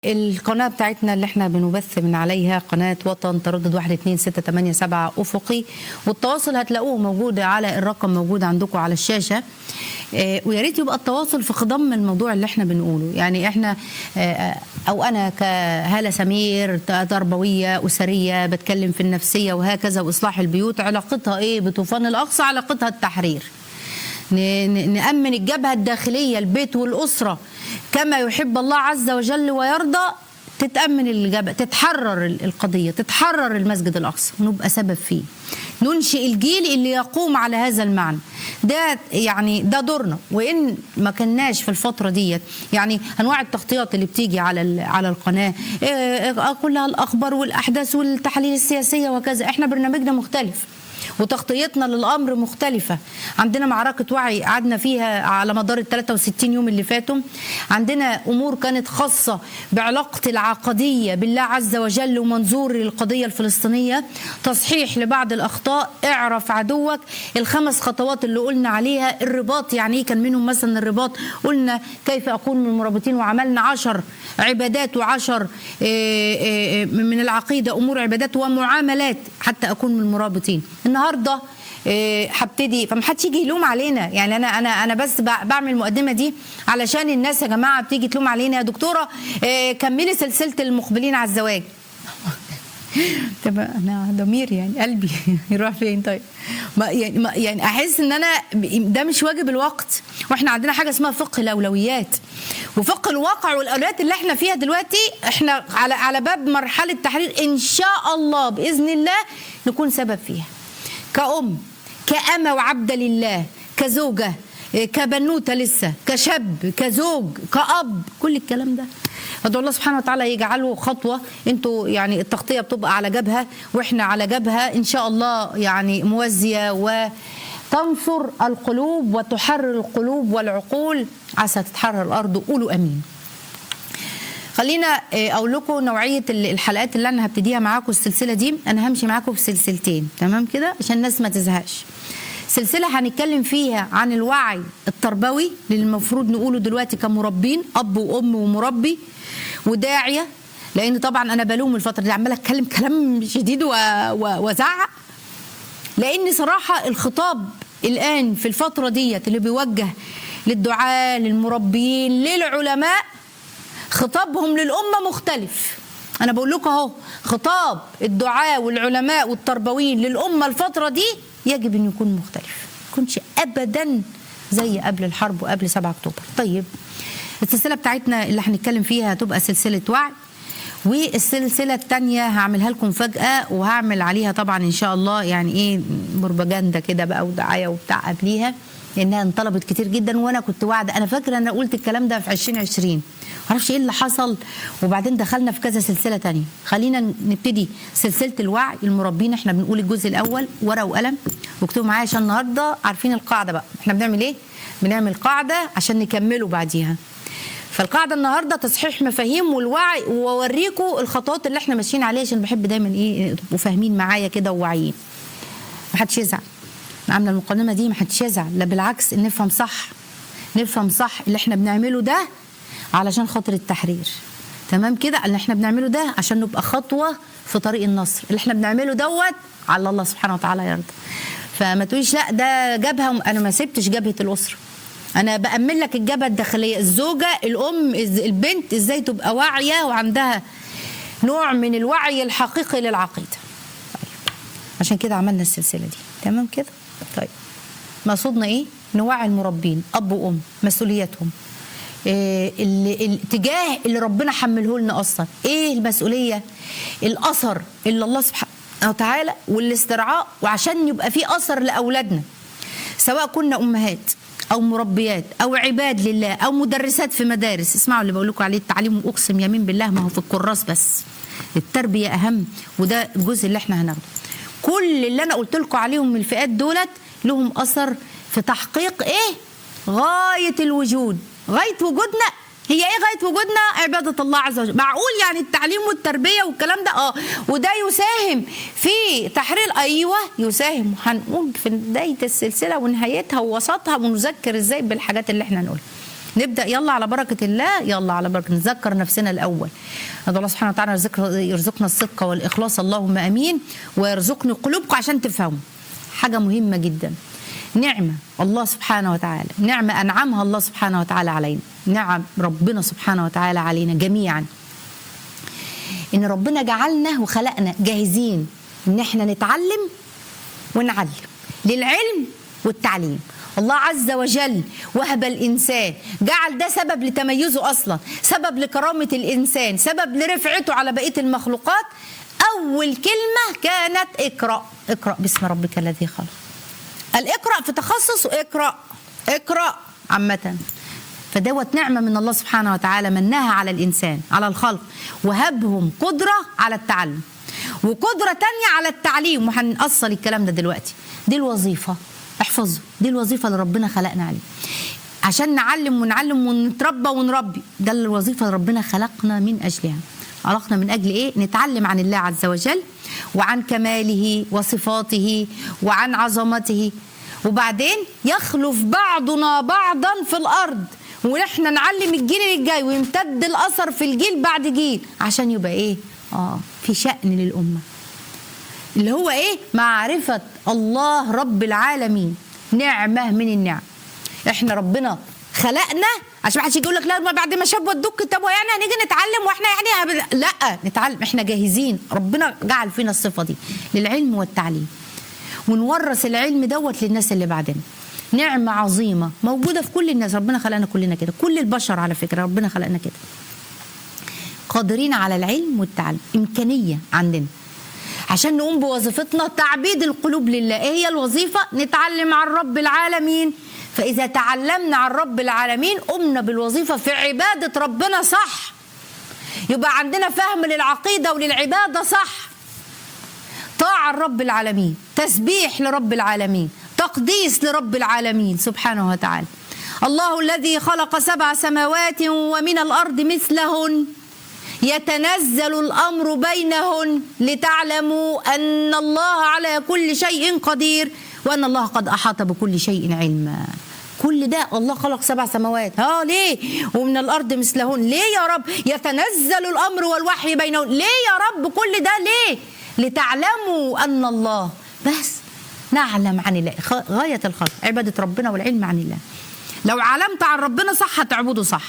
القناة بتاعتنا اللي احنا بنبث من عليها قناة وطن تردد 1 2 6 8 7 أفقي والتواصل هتلاقوه موجود على الرقم موجود عندكم على الشاشة اه ويا ريت يبقى التواصل في خضم الموضوع اللي احنا بنقوله يعني احنا اه او انا كهالة سمير تربوية أسرية بتكلم في النفسية وهكذا وإصلاح البيوت علاقتها ايه بطوفان الأقصى علاقتها التحرير نأمن الجبهة الداخلية البيت والأسرة كما يحب الله عز وجل ويرضى تتأمن الجبهة تتحرر القضية تتحرر المسجد الأقصى نبقى سبب فيه ننشئ الجيل اللي يقوم على هذا المعنى ده يعني ده دورنا وان ما كناش في الفتره ديت يعني انواع التغطيات اللي بتيجي على على القناه كلها الاخبار والاحداث والتحاليل السياسيه وكذا احنا برنامجنا مختلف وتغطيتنا للامر مختلفه عندنا معركه وعي قعدنا فيها على مدار ال 63 يوم اللي فاتوا عندنا امور كانت خاصه بعلاقه العقديه بالله عز وجل ومنظور القضيه الفلسطينيه تصحيح لبعض الاخطاء اعرف عدوك الخمس خطوات اللي قلنا عليها الرباط يعني ايه كان منهم مثلا الرباط قلنا كيف اكون من المرابطين وعملنا عشر عبادات وعشر من العقيده امور عبادات ومعاملات حتى اكون من المرابطين النهارده هبتدي فما حدش يجي يلوم علينا يعني انا انا انا بس بعمل المقدمه دي علشان الناس يا جماعه بتيجي تلوم علينا يا دكتوره كملي سلسله المقبلين على الزواج طب انا ضمير يعني قلبي يروح فين طيب ما يعني ما يعني احس ان انا ده مش واجب الوقت واحنا عندنا حاجه اسمها فقه الاولويات وفقه الواقع والاولويات اللي احنا فيها دلوقتي احنا على على باب مرحله تحرير ان شاء الله باذن الله نكون سبب فيها كأم كأمة وعبد لله كزوجة كبنوتة لسه كشاب كزوج كأب كل الكلام ده ادعو الله سبحانه وتعالى يجعله خطوه انتوا يعني التغطيه بتبقى على جبهه واحنا على جبهه ان شاء الله يعني موازيه وتنصر القلوب وتحرر القلوب والعقول عسى تتحرر الارض قولوا امين خلينا اقول لكم نوعيه الحلقات اللي انا هبتديها معاكم السلسله دي انا همشي معاكم في سلسلتين تمام كده عشان الناس ما تزهقش سلسله هنتكلم فيها عن الوعي التربوي اللي المفروض نقوله دلوقتي كمربين اب وام ومربي وداعيه لان طبعا انا بلوم الفتره دي عماله اتكلم كلام شديد وازعق لان صراحه الخطاب الان في الفتره ديت اللي بيوجه للدعاء للمربيين للعلماء خطابهم للأمة مختلف أنا بقول لكم أهو خطاب الدعاء والعلماء والتربويين للأمة الفترة دي يجب أن يكون مختلف ما يكونش أبدا زي قبل الحرب وقبل 7 أكتوبر طيب السلسلة بتاعتنا اللي هنتكلم فيها هتبقى سلسلة وعي والسلسلة التانية هعملها لكم فجأة وهعمل عليها طبعا إن شاء الله يعني إيه بروباجندا كده بقى ودعاية وبتاع قبليها لانها انطلبت كتير جدا وانا كنت واعده انا فاكره انا قلت الكلام ده في 2020 معرفش ايه اللي حصل وبعدين دخلنا في كذا سلسله تانية خلينا نبتدي سلسله الوعي المربين احنا بنقول الجزء الاول ورقه وقلم واكتبوا معايا عشان النهارده عارفين القاعده بقى احنا بنعمل ايه بنعمل قاعده عشان نكمله بعديها فالقاعده النهارده تصحيح مفاهيم والوعي واوريكم الخطوات اللي احنا ماشيين عليها عشان بحب دايما ايه تبقوا فاهمين معايا كده وواعيين محدش يزعل عامله المقدمه دي ما حدش يزعل لا بالعكس نفهم صح نفهم صح اللي احنا بنعمله ده علشان خاطر التحرير تمام كده اللي احنا بنعمله ده عشان نبقى خطوه في طريق النصر اللي احنا بنعمله دوت على الله سبحانه وتعالى يرضى فما تقوليش لا ده جبهه انا ما سبتش جبهه الاسره انا بامن لك الجبهه الداخليه الزوجه الام البنت ازاي تبقى واعيه وعندها نوع من الوعي الحقيقي للعقيده طيب. عشان كده عملنا السلسله دي تمام كده طيب مقصودنا ايه نوعي المربين اب وام مسؤولياتهم إيه الاتجاه اللي ربنا حمله لنا اصلا ايه المسؤوليه الاثر اللي الله سبحانه وتعالى والاسترعاء وعشان يبقى في اثر لاولادنا سواء كنا امهات او مربيات او عباد لله او مدرسات في مدارس اسمعوا اللي بقول لكم عليه التعليم اقسم يمين بالله ما هو في الكراس بس التربيه اهم وده الجزء اللي احنا هناخده كل اللي انا قلت لكم عليهم من الفئات دولت لهم اثر في تحقيق ايه غايه الوجود غايه وجودنا هي ايه غايه وجودنا عباده الله عز وجل معقول يعني التعليم والتربيه والكلام ده اه وده يساهم في تحرير ايوه يساهم هنقول في بدايه السلسله ونهايتها ووسطها ونذكر ازاي بالحاجات اللي احنا نقولها نبدا يلا على بركه الله يلا على بركه نذكر نفسنا الاول هذا الله سبحانه وتعالى يرزق- يرزقنا الصدق والاخلاص اللهم امين ويرزقني قلوبكم عشان تفهموا حاجه مهمه جدا نعمه الله سبحانه وتعالى نعمه انعمها الله سبحانه وتعالى علينا نعم ربنا سبحانه وتعالى علينا جميعا ان ربنا جعلنا وخلقنا جاهزين ان احنا نتعلم ونعلم للعلم والتعليم الله عز وجل وهب الانسان جعل ده سبب لتميزه اصلا سبب لكرامه الانسان سبب لرفعته على بقيه المخلوقات اول كلمه كانت اقرا اقرا باسم ربك الذي خلق الاقرا في تخصص اقرا اقرا عامه فدوت نعمه من الله سبحانه وتعالى منها على الانسان على الخلق وهبهم قدره على التعلم وقدره تانية على التعليم وهنأصل الكلام ده دلوقتي دي الوظيفه احفظوا دي الوظيفه اللي ربنا خلقنا عليها عشان نعلم ونعلم ونتربى ونربي ده الوظيفه اللي ربنا خلقنا من اجلها خلقنا من اجل ايه نتعلم عن الله عز وجل وعن كماله وصفاته وعن عظمته وبعدين يخلف بعضنا بعضا في الارض ونحن نعلم الجيل الجاي ويمتد الاثر في الجيل بعد جيل عشان يبقى ايه اه في شأن للامه اللي هو ايه معرفه الله رب العالمين نعمه من النعم احنا ربنا خلقنا عشان ما حدش يجي يقول لك لا ما بعد ما شاب ودك طب يعني هنيجي نتعلم واحنا يعني هب- لا نتعلم احنا جاهزين ربنا جعل فينا الصفه دي للعلم والتعليم ونورث العلم دوت للناس اللي بعدنا نعمة عظيمة موجودة في كل الناس ربنا خلقنا كلنا كده كل البشر على فكرة ربنا خلقنا كده قادرين على العلم والتعلم إمكانية عندنا عشان نقوم بوظيفتنا تعبيد القلوب لله ايه هي الوظيفة نتعلم عن رب العالمين فإذا تعلمنا عن رب العالمين قمنا بالوظيفة في عبادة ربنا صح يبقى عندنا فهم للعقيدة وللعبادة صح طاعة لرب العالمين تسبيح لرب العالمين تقديس لرب العالمين سبحانه وتعالى الله الذي خلق سبع سماوات ومن الأرض مثلهن يتنزل الأمر بينهن لتعلموا أن الله على كل شيء قدير وأن الله قد أحاط بكل شيء علما كل ده الله خلق سبع سماوات اه ليه ومن الارض مثلهن ليه يا رب يتنزل الامر والوحي بينهن ليه يا رب كل ده ليه لتعلموا ان الله بس نعلم عن الله خ- غايه الخلق عباده ربنا والعلم عن الله لو علمت عن ربنا صح هتعبده صح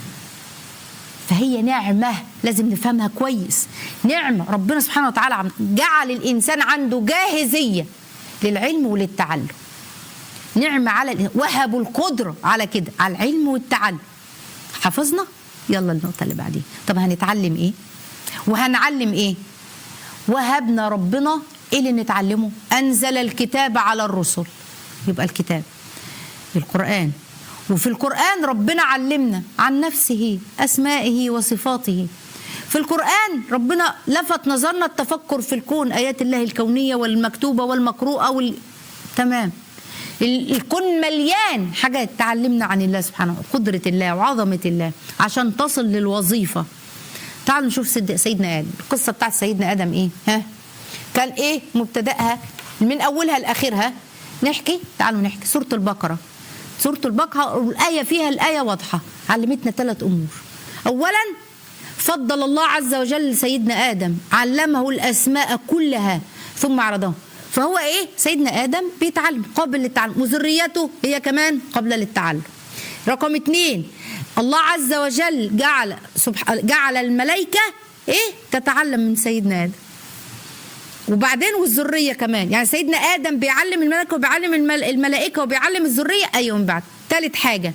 فهي نعمة لازم نفهمها كويس نعمة ربنا سبحانه وتعالى عم- جعل الإنسان عنده جاهزية للعلم وللتعلم نعمة على الإن- وهبوا القدرة على كده على العلم والتعلم حفظنا يلا النقطة اللي بعدين طب هنتعلم إيه وهنعلم إيه وهبنا ربنا إيه اللي نتعلمه أنزل الكتاب على الرسل يبقى الكتاب القرآن وفي القرآن ربنا علمنا عن نفسه أسمائه وصفاته في القرآن ربنا لفت نظرنا التفكر في الكون آيات الله الكونية والمكتوبة والمقروءة وال... تمام ال- الكون مليان حاجات تعلمنا عن الله سبحانه قدرة الله وعظمة الله عشان تصل للوظيفة تعالوا نشوف سيد- سيدنا آدم القصة بتاعت سيدنا آدم إيه ها كان إيه مبتدأها من أولها لآخرها نحكي تعالوا نحكي سورة البقرة سورة البقرة الآية فيها الآية واضحة علمتنا ثلاث أمور أولا فضل الله عز وجل سيدنا آدم علمه الأسماء كلها ثم عرضهم فهو إيه سيدنا آدم بيتعلم قابل للتعلم وذريته هي كمان قابلة للتعلم رقم اتنين الله عز وجل جعل سبحانه جعل الملائكة إيه تتعلم من سيدنا آدم وبعدين والذريه كمان يعني سيدنا ادم بيعلم الملائكه وبيعلم المل- الملائكه وبيعلم الذريه ايوه من بعد ثالث حاجه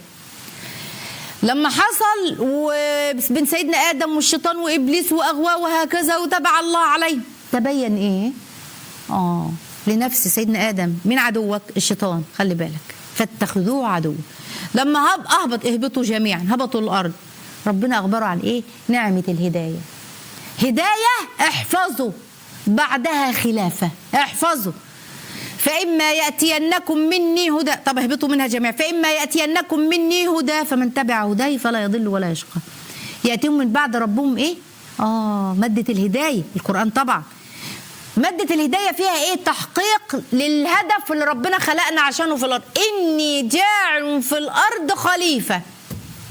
لما حصل و- بين سيدنا ادم والشيطان وابليس واغواه وهكذا وتبع الله عليه تبين ايه اه لنفس سيدنا ادم من عدوك الشيطان خلي بالك فاتخذوه عدو لما هب اهبط اهبطوا جميعا هبطوا الارض ربنا اخبره عن ايه نعمه الهدايه هداية احفظوا بعدها خلافة احفظوا فإما يأتينكم مني هدى طب اهبطوا منها جميعا فإما يأتينكم مني هدى فمن تبع هداي فلا يضل ولا يشقى يأتيهم من بعد ربهم إيه؟ آه مادة الهداية القرآن طبعا مادة الهداية فيها إيه؟ تحقيق للهدف اللي ربنا خلقنا عشانه في الأرض إني جاعل في الأرض خليفة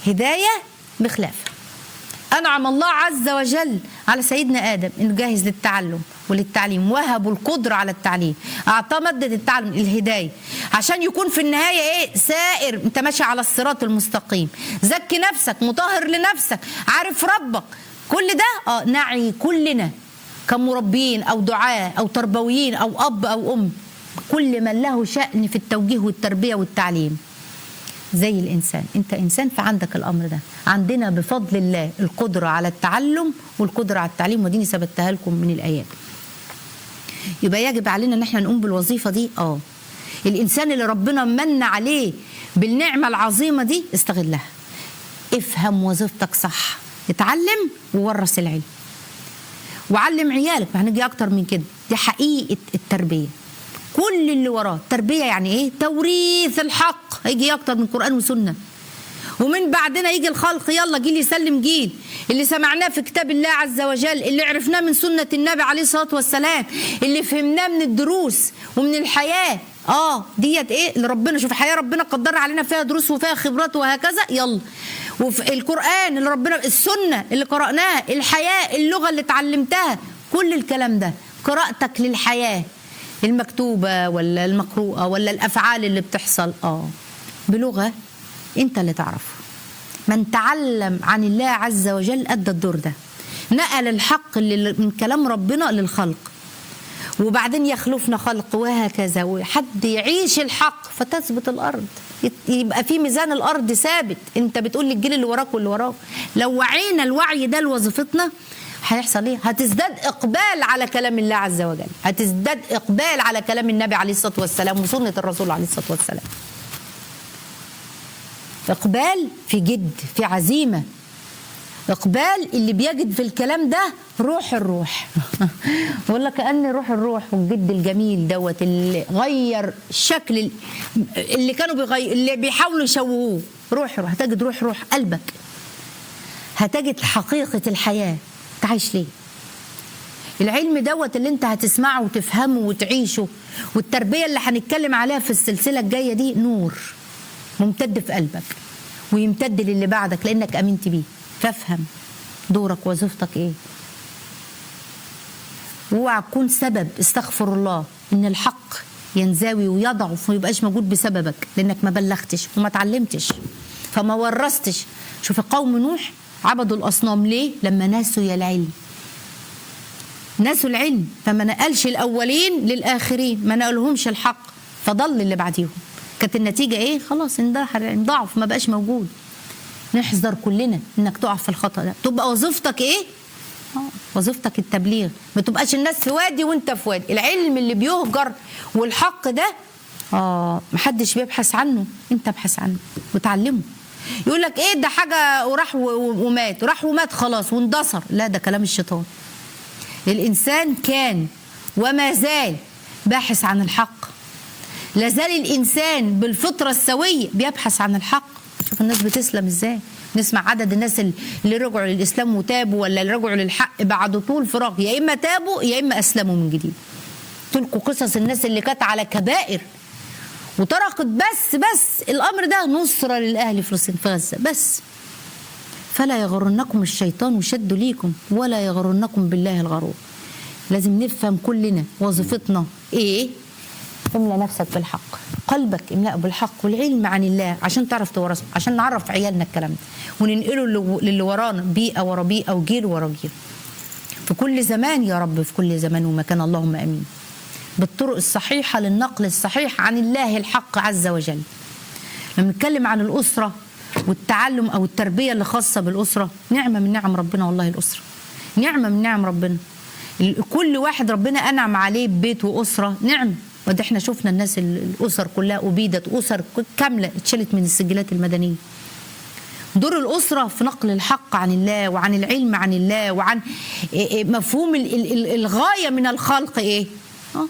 هدايه بخلاف انعم الله عز وجل على سيدنا ادم انه جاهز للتعلم وللتعليم وهبوا القدره على التعليم اعطاه ماده التعلم الهدايه عشان يكون في النهايه ايه سائر انت ماشي على الصراط المستقيم زكي نفسك مطهر لنفسك عارف ربك كل ده اه نعي كلنا كمربين او دعاة او تربويين او اب او ام كل من له شأن في التوجيه والتربيه والتعليم زي الانسان انت انسان فعندك الامر ده عندنا بفضل الله القدره على التعلم والقدره على التعليم وديني ثبتها لكم من الايات يبقى يجب علينا ان احنا نقوم بالوظيفه دي اه الانسان اللي ربنا من عليه بالنعمه العظيمه دي استغلها افهم وظيفتك صح اتعلم وورث العلم وعلم عيالك ما هنجي اكتر من كده دي حقيقه التربيه كل اللي وراه تربيه يعني ايه توريث الحق هيجي اكتر من قران وسنه ومن بعدنا يجي الخلق يلا جيل يسلم جيل اللي سمعناه في كتاب الله عز وجل اللي عرفناه من سنة النبي عليه الصلاة والسلام اللي فهمناه من الدروس ومن الحياة اه ديت ايه اللي ربنا شوف حياة ربنا قدر علينا فيها دروس وفيها خبرات وهكذا يلا وفي القرآن اللي ربنا السنة اللي قرأناها الحياة اللغة اللي اتعلمتها كل الكلام ده قراءتك للحياة المكتوبة ولا المقروءة ولا الأفعال اللي بتحصل اه بلغة انت اللي تعرفه من تعلم عن الله عز وجل ادى الدور ده نقل الحق اللي من كلام ربنا للخلق وبعدين يخلفنا خلق وهكذا وحد يعيش الحق فتثبت الارض يبقى في ميزان الارض ثابت انت بتقول للجيل اللي وراك واللي وراك لو وعينا الوعي ده لوظيفتنا هيحصل ايه؟ هتزداد اقبال على كلام الله عز وجل، هتزداد اقبال على كلام النبي عليه الصلاه والسلام وسنه الرسول عليه الصلاه والسلام. اقبال في جد في عزيمه اقبال اللي بيجد في الكلام ده روح الروح ولا كان روح الروح والجد الجميل دوت اللي غير شكل اللي كانوا بيغير اللي بيحاولوا يشوهوه روح روح هتجد روح روح قلبك هتجد حقيقه الحياه تعيش ليه العلم دوت اللي انت هتسمعه وتفهمه وتعيشه والتربيه اللي هنتكلم عليها في السلسله الجايه دي نور ممتد في قلبك ويمتد للي بعدك لانك امنت بيه فافهم دورك وظيفتك ايه اوعى تكون سبب استغفر الله ان الحق ينزوي ويضعف وما يبقاش موجود بسببك لانك ما بلغتش وما اتعلمتش فما ورثتش شوف قوم نوح عبدوا الاصنام ليه لما ناسوا يا العلم ناسوا العلم فما نقلش الاولين للاخرين ما نقلهمش الحق فضل اللي بعديهم كانت النتيجه ايه خلاص اندحر ضعف ما بقاش موجود نحذر كلنا انك تقع في الخطا ده تبقى وظيفتك ايه آه. وظيفتك التبليغ ما تبقاش الناس في وادي وانت في وادي العلم اللي بيهجر والحق ده اه محدش بيبحث عنه انت ابحث عنه وتعلمه يقول لك ايه ده حاجه وراح ومات راح ومات خلاص واندثر لا ده كلام الشيطان الانسان كان وما زال باحث عن الحق لازال الانسان بالفطره السويه بيبحث عن الحق شوف الناس بتسلم ازاي نسمع عدد الناس اللي رجعوا للاسلام وتابوا ولا اللي رجعوا للحق بعد طول فراغ يا اما تابوا يا اما اسلموا من جديد تلقوا قصص الناس اللي كانت على كبائر وتركت بس بس الامر ده نصره للاهل فلسطين في غزه بس فلا يغرنكم الشيطان وشد ليكم ولا يغرنكم بالله الغرور لازم نفهم كلنا وظيفتنا ايه املى نفسك بالحق قلبك املأه بالحق والعلم عن الله عشان تعرف تورثه عشان نعرف عيالنا الكلام ده وننقله للي ورانا بيئه ورا بيئه وجيل ورا جيل في كل زمان يا رب في كل زمان ومكان اللهم امين بالطرق الصحيحه للنقل الصحيح عن الله الحق عز وجل لما نتكلم عن الاسره والتعلم او التربيه اللي خاصه بالاسره نعمه من نعم ربنا والله الاسره نعمه من نعم ربنا كل واحد ربنا انعم عليه ببيت واسره نعم وده احنا شفنا الناس الاسر كلها ابيدت اسر كامله اتشالت من السجلات المدنيه دور الأسرة في نقل الحق عن الله وعن العلم عن الله وعن مفهوم الغاية من الخلق إيه؟ آه.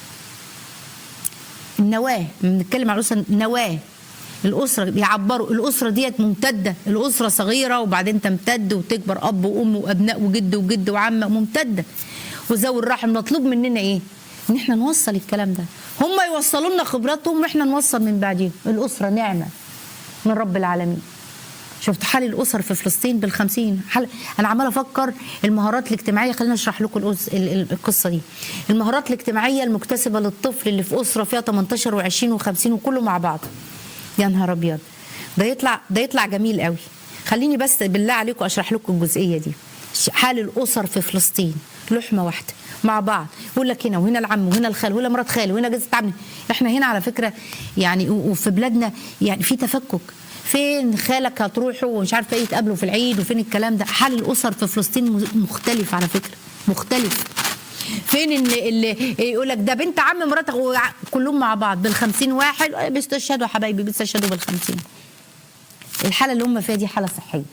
النواة بنتكلم عن الأسرة نواة الأسرة بيعبروا الأسرة ديت ممتدة الأسرة صغيرة وبعدين تمتد وتكبر أب وأم وأبناء وجد وجد وعمة ممتدة وذوي الرحم مطلوب مننا إيه؟ ان احنا نوصل الكلام ده هم يوصلوا لنا خبراتهم واحنا نوصل من بعدين الاسره نعمه من رب العالمين شفت حال الاسر في فلسطين بالخمسين حال انا عماله افكر المهارات الاجتماعيه خلينا اشرح لكم الأز... ال- ال- القصه دي المهارات الاجتماعيه المكتسبه للطفل اللي في اسره فيها 18 و20 و50 وكله مع بعض يا نهار ابيض ده يطلع ده يطلع جميل قوي خليني بس بالله عليكم اشرح لكم الجزئيه دي ش- حال الاسر في فلسطين لحمه واحده مع بعض يقول لك هنا وهنا العم وهنا الخال وهنا مرات خال وهنا جوزة عم احنا هنا على فكره يعني و- وفي بلادنا يعني في تفكك فين خالك هتروحوا ومش عارفه ايه يتقابلوا في العيد وفين الكلام ده حال الاسر في فلسطين م- مختلف على فكره مختلف فين اللي, اللي يقول لك ده بنت عم مراتك وع- كلهم مع بعض بالخمسين واحد بيستشهدوا يا حبايبي بيستشهدوا بالخمسين الحاله اللي هم فيها دي حاله صحيه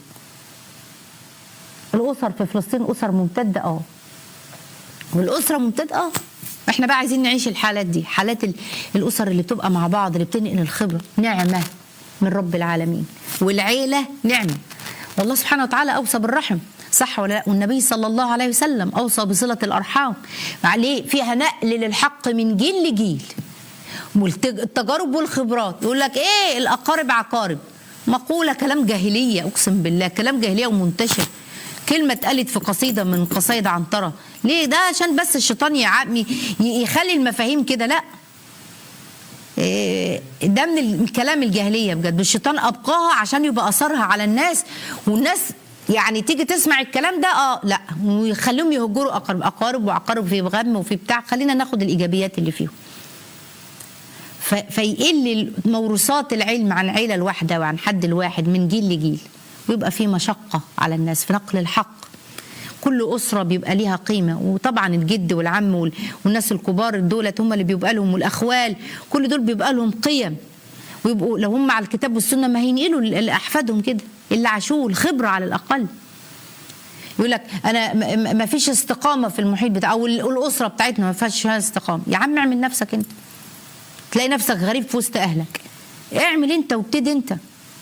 الاسر في فلسطين اسر ممتده اه والاسره ممتده اه احنا بقى عايزين نعيش الحالات دي حالات ال- الاسر اللي بتبقى مع بعض اللي بتنقل الخبره نعمه من رب العالمين والعيله نعمه والله سبحانه وتعالى اوصى بالرحم صح ولا لا والنبي صلى الله عليه وسلم اوصى بصله الارحام عليه فيها نقل للحق من جيل لجيل والتج- التجارب والخبرات يقول لك ايه الاقارب عقارب مقوله كلام جاهليه اقسم بالله كلام جاهليه ومنتشر كلمه اتقالت في قصيده من قصايد عنتره ليه ده عشان بس الشيطان يعمي ي- يخلي المفاهيم كده لا إيه، ده من الكلام الجاهليه بجد الشيطان ابقاها عشان يبقى اثرها على الناس والناس يعني تيجي تسمع الكلام ده اه لا ويخليهم يهجروا اقارب اقارب وعقارب في غم وفي بتاع خلينا ناخد الايجابيات اللي فيهم ف- فيقل موروثات العلم عن عيله الواحده وعن حد الواحد من جيل لجيل ويبقى في مشقه على الناس في نقل الحق كل أسرة بيبقى ليها قيمة وطبعا الجد والعم وال- والناس الكبار دولت هم اللي بيبقى لهم والأخوال كل دول بيبقى لهم قيم ويبقوا لو هم على الكتاب والسنة ما هينقلوا ل- لأحفادهم كده اللي عاشوه الخبرة على الأقل يقول لك انا م- م- ما فيش استقامه في المحيط بتاع او ال- الاسره بتاعتنا ما فيهاش فيها استقامه يا عم اعمل نفسك انت تلاقي نفسك غريب في وسط اهلك اعمل انت وابتدي انت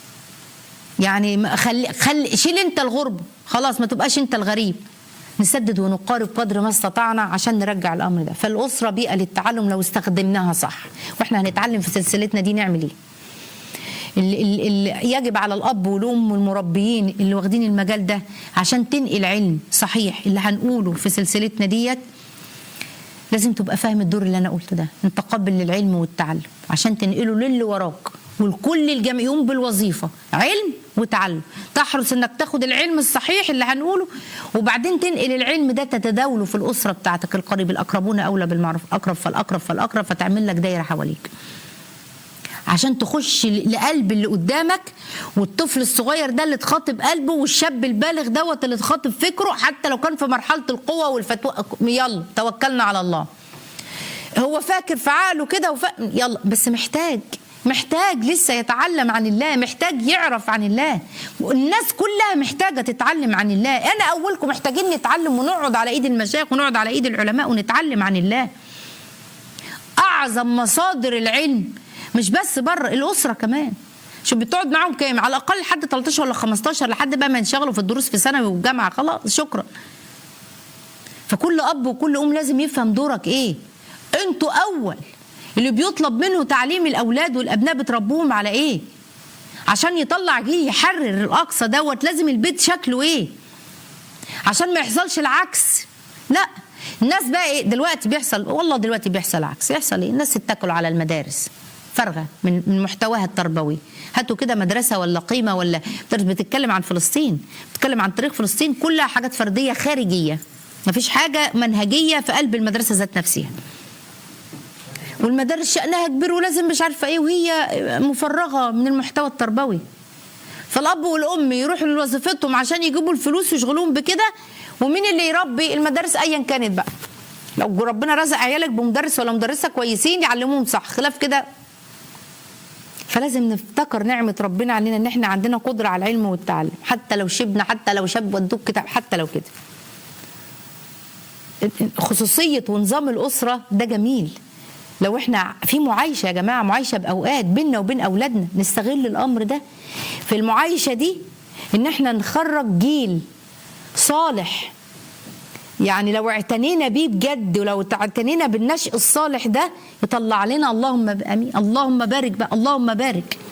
يعني ما- خلي خلي شيل انت الغربه خلاص ما تبقاش انت الغريب نسدد ونقارب قدر ما استطعنا عشان نرجع الامر ده فالاسره بيئه للتعلم لو استخدمناها صح واحنا هنتعلم في سلسلتنا دي نعمل ايه اللي اللي يجب على الاب والام والمربيين اللي واخدين المجال ده عشان تنقل علم صحيح اللي هنقوله في سلسلتنا ديت لازم تبقى فاهم الدور اللي انا قلته ده انت قابل للعلم والتعلم عشان تنقله للي وراك والكل الجميع يقوم بالوظيفه علم وتعلم تحرص انك تاخد العلم الصحيح اللي هنقوله وبعدين تنقل العلم ده تتداوله في الاسره بتاعتك القريب الاقربون اولى بالمعروف اقرب فالاقرب فالاقرب فتعمل لك دايره حواليك عشان تخش لقلب اللي قدامك والطفل الصغير ده اللي تخاطب قلبه والشاب البالغ دوت اللي تخاطب فكره حتى لو كان في مرحله القوه والفتوى يلا توكلنا على الله هو فاكر في عقله كده وف... يلا بس محتاج محتاج لسه يتعلم عن الله محتاج يعرف عن الله الناس كلها محتاجة تتعلم عن الله أنا أولكم محتاجين نتعلم ونقعد على إيد المشايخ ونقعد على إيد العلماء ونتعلم عن الله أعظم مصادر العلم مش بس بره الأسرة كمان شو بتقعد معاهم كام على الأقل لحد 13 ولا 15 لحد بقى ما ينشغلوا في الدروس في ثانوي والجامعة خلاص شكرا فكل أب وكل أم لازم يفهم دورك إيه أنتوا أول اللي بيطلب منه تعليم الأولاد والأبناء بتربوهم على إيه عشان يطلع جيل يحرر الأقصى دوت لازم البيت شكله إيه عشان ما يحصلش العكس لا الناس بقى ايه دلوقتي بيحصل والله دلوقتي بيحصل عكس يحصل ايه الناس اتكلوا على المدارس فارغه من من محتواها التربوي هاتوا كده مدرسه ولا قيمه ولا مدرس بتتكلم عن فلسطين بتتكلم عن تاريخ فلسطين كلها حاجات فرديه خارجيه مفيش حاجه منهجيه في قلب المدرسه ذات نفسها والمدارس شأنها كبير ولازم مش عارفه ايه وهي مفرغه من المحتوى التربوي فالاب والام يروحوا لوظيفتهم عشان يجيبوا الفلوس ويشغلوهم بكده ومين اللي يربي المدارس ايا كانت بقى لو ربنا رزق عيالك بمدرس ولا مدرسه كويسين يعلموهم صح خلاف كده فلازم نفتكر نعمة ربنا علينا ان احنا عندنا قدرة على العلم والتعلم حتى لو شبنا حتى لو شاب ودوك كتاب حتى لو كده خصوصية ونظام الأسرة ده جميل لو احنا في معايشة يا جماعة معايشة بأوقات بيننا وبين أولادنا نستغل الأمر ده في المعايشة دي ان احنا نخرج جيل صالح يعني لو اعتنينا بيه بجد ولو اعتنينا بالنشء الصالح ده يطلع لنا اللهم امين اللهم بارك بقى اللهم بارك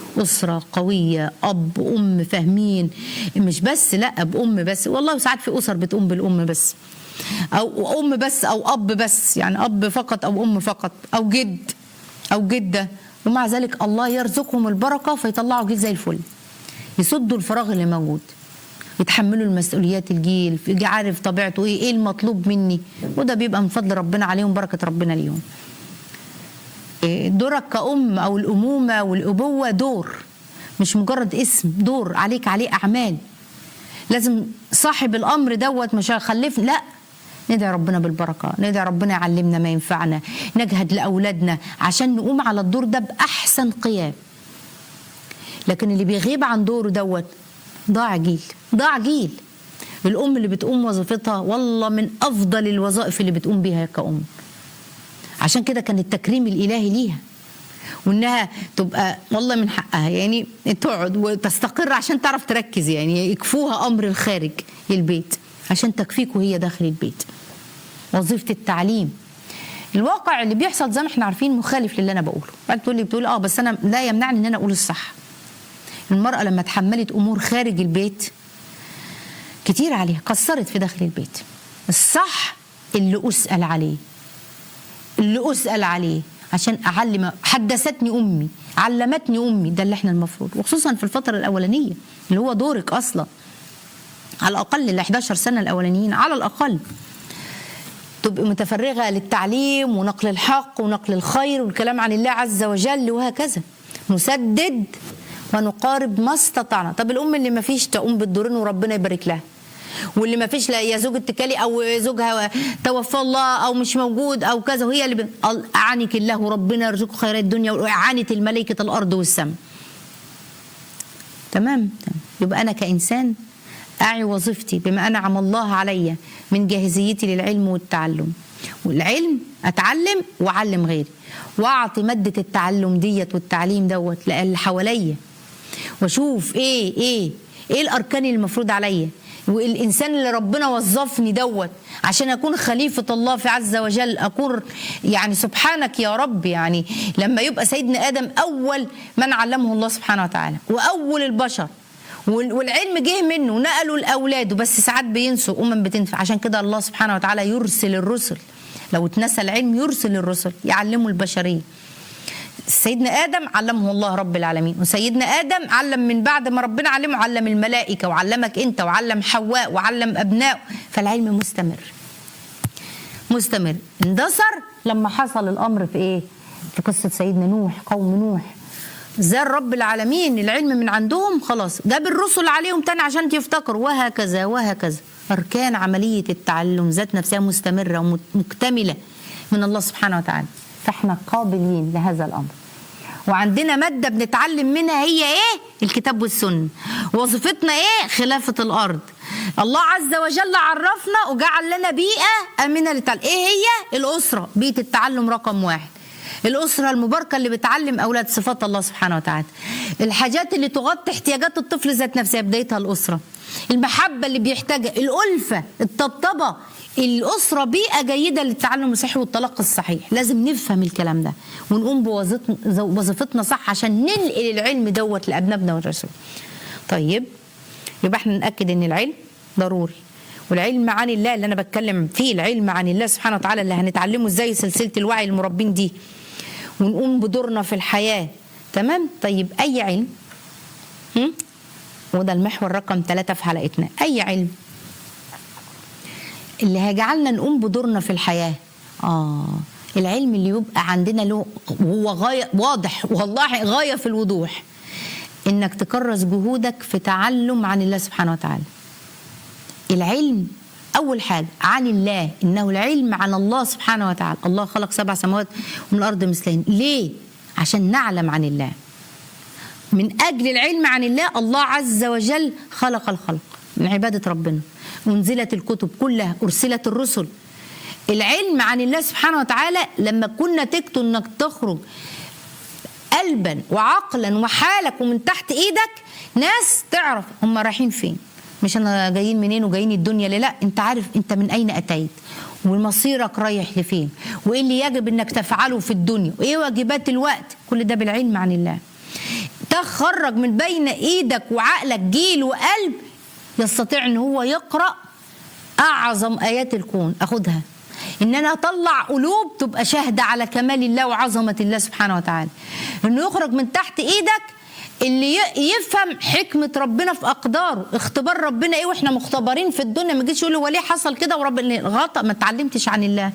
أسرة قوية أب أم فاهمين مش بس لا بأم بس والله ساعات في أسر بتقوم بالأم بس أو أم بس أو أب بس يعني أب فقط أو أم فقط أو جد أو جدة ومع ذلك الله يرزقهم البركة فيطلعوا جيل زي الفل يسدوا الفراغ اللي موجود يتحملوا المسؤوليات الجيل يجي عارف طبيعته ايه ايه المطلوب مني وده بيبقى من فضل ربنا عليهم بركه ربنا ليهم إيه دورك كأم أو الأمومة والأبوة دور مش مجرد اسم دور عليك عليه أعمال لازم صاحب الأمر دوت مش هيخلفني لا ندعي ربنا بالبركة ندعي ربنا يعلمنا ما ينفعنا نجهد لأولادنا عشان نقوم على الدور ده بأحسن قيام لكن اللي بيغيب عن دوره دوت ضاع جيل ضاع جيل الأم اللي بتقوم وظيفتها والله من أفضل الوظائف اللي بتقوم بيها كأم عشان كده كان التكريم الإلهي ليها وانها تبقى والله من حقها يعني تقعد وتستقر عشان تعرف تركز يعني يكفوها امر الخارج البيت عشان تكفيك وهي داخل البيت وظيفه التعليم الواقع اللي بيحصل زي ما احنا عارفين مخالف للي انا بقوله بعد تقول لي بتقول اه بس انا لا يمنعني ان انا اقول الصح المراه لما تحملت امور خارج البيت كتير عليها قصرت في داخل البيت الصح اللي اسال عليه اللي اسال عليه عشان اعلم حدثتني امي علمتني امي ده اللي احنا المفروض وخصوصا في الفتره الاولانيه اللي هو دورك اصلا على الاقل ال 11 سنه الاولانيين على الاقل تبقي متفرغه للتعليم ونقل الحق ونقل الخير والكلام عن الله عز وجل وهكذا نسدد ونقارب ما استطعنا طب الام اللي ما فيش تقوم بالدورين وربنا يبارك لها واللي ما فيش لا يا زوج اتكالي او زوجها توفى الله او مش موجود او كذا وهي اللي اعانك الله وربنا يرزقك خيرات الدنيا واعانت الملائكه الارض والسماء تمام تمام يبقى انا كانسان اعي وظيفتي بما انعم الله علي من جاهزيتي للعلم والتعلم والعلم اتعلم واعلم غيري واعطي ماده التعلم ديت والتعليم دوت اللي حواليا واشوف ايه ايه ايه الاركان اللي المفروض عليا والانسان اللي ربنا وظفني دوت عشان اكون خليفه الله في عز وجل اكون يعني سبحانك يا رب يعني لما يبقى سيدنا ادم اول من علمه الله سبحانه وتعالى واول البشر والعلم جه منه ونقلوا لاولاده بس ساعات بينسوا امم بتنفع عشان كده الله سبحانه وتعالى يرسل الرسل لو اتنسى العلم يرسل الرسل يعلموا البشريه سيدنا ادم علمه الله رب العالمين وسيدنا ادم علم من بعد ما ربنا علمه علم الملائكه وعلمك انت وعلم حواء وعلم ابناء فالعلم مستمر مستمر اندثر لما حصل الامر في ايه في قصه سيدنا نوح قوم نوح زار رب العالمين العلم من عندهم خلاص جاب الرسل عليهم تاني عشان يفتكروا وهكذا وهكذا اركان عمليه التعلم ذات نفسها مستمره ومكتمله من الله سبحانه وتعالى فاحنا قابلين لهذا الامر وعندنا مادة بنتعلم منها هي ايه الكتاب والسنة وظيفتنا ايه خلافة الارض الله عز وجل عرفنا وجعل لنا بيئة امنة للتعلم ايه هي الاسرة بيئة التعلم رقم واحد الأسرة المباركة اللي بتعلم أولاد صفات الله سبحانه وتعالى الحاجات اللي تغطي احتياجات الطفل ذات نفسها بدايتها الأسرة المحبة اللي بيحتاجها الألفة الطبطبة الأسرة بيئة جيدة للتعلم الصحي والتلقي الصحيح لازم نفهم الكلام ده ونقوم بوظيفتنا صح عشان ننقل العلم دوت لأبنائنا والرسول طيب يبقى احنا نأكد ان العلم ضروري والعلم عن الله اللي انا بتكلم فيه العلم عن الله سبحانه وتعالى اللي هنتعلمه ازاي سلسله الوعي المربين دي ونقوم بدورنا في الحياه تمام طيب اي علم هم؟ وده المحور رقم ثلاثة في حلقتنا أي علم اللي هيجعلنا نقوم بدورنا في الحياة آه العلم اللي يبقى عندنا له هو غاية واضح والله غاية في الوضوح إنك تكرس جهودك في تعلم عن الله سبحانه وتعالى العلم أول حاجة عن الله إنه العلم عن الله سبحانه وتعالى الله خلق سبع سماوات ومن الأرض مثلين ليه؟ عشان نعلم عن الله من أجل العلم عن الله الله عز وجل خلق الخلق من عبادة ربنا أنزلت الكتب كلها أرسلت الرسل العلم عن الله سبحانه وتعالى لما كنا تكتوا انك تخرج قلبا وعقلا وحالك ومن تحت ايدك ناس تعرف هم رايحين فين مش انا جايين منين وجايين الدنيا ليه لا انت عارف انت من اين اتيت ومصيرك رايح لفين وايه اللي يجب انك تفعله في الدنيا وايه واجبات الوقت كل ده بالعلم عن الله تخرج من بين ايدك وعقلك جيل وقلب يستطيع ان هو يقرا اعظم ايات الكون اخدها ان انا اطلع قلوب تبقى شاهده على كمال الله وعظمه الله سبحانه وتعالى انه يخرج من تحت ايدك اللي ي- يفهم حكمه ربنا في اقداره اختبار ربنا ايه واحنا مختبرين في الدنيا ما يجيش يقول هو ليه حصل كده ورب غلط ما اتعلمتش عن الله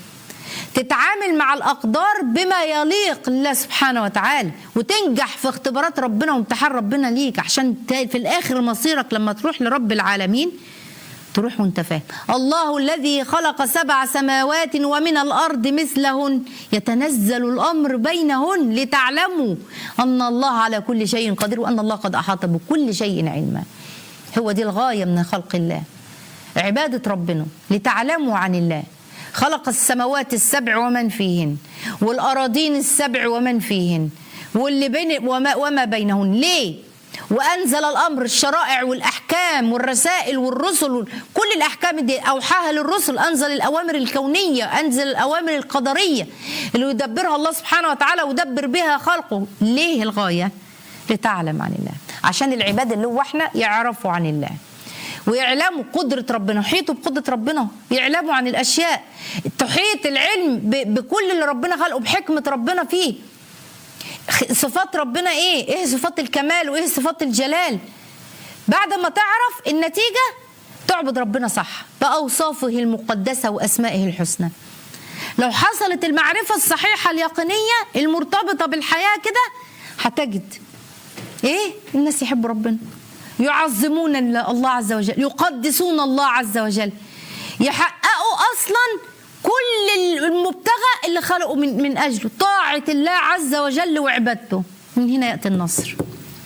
تتعامل مع الأقدار بما يليق لله سبحانه وتعالى وتنجح في اختبارات ربنا وامتحان ربنا ليك عشان ت- في الآخر مصيرك لما تروح لرب العالمين تروح وانت فاهم الله الذي خلق سبع سماوات ومن الأرض مثلهن يتنزل الأمر بينهن لتعلموا أن الله على كل شيء قدير وأن الله قد أحاط بكل شيء علما هو دي الغاية من خلق الله عبادة ربنا لتعلموا عن الله خلق السماوات السبع ومن فيهن والأراضين السبع ومن فيهن واللي بين وما, وما بينهن ليه وأنزل الأمر الشرائع والأحكام والرسائل والرسل كل الأحكام دي أوحاها للرسل أنزل الأوامر الكونية أنزل الأوامر القدرية اللي يدبرها الله سبحانه وتعالى ويدبر بها خلقه ليه الغاية لتعلم عن الله عشان العباد اللي هو احنا يعرفوا عن الله ويعلموا قدرة ربنا يحيطوا بقدرة ربنا يعلموا عن الأشياء تحيط العلم ب- بكل اللي ربنا خلقه بحكمة ربنا فيه خ- صفات ربنا ايه ايه صفات الكمال وايه صفات الجلال بعد ما تعرف النتيجة تعبد ربنا صح بأوصافه المقدسة وأسمائه الحسنى لو حصلت المعرفة الصحيحة اليقينية المرتبطة بالحياة كده هتجد ايه الناس يحبوا ربنا يعظمون ال- الله عز وجل يقدسون الله عز وجل يحققوا اصلا كل المبتغى اللي خلقوا من, من اجله طاعه الله عز وجل وعبادته من هنا ياتي النصر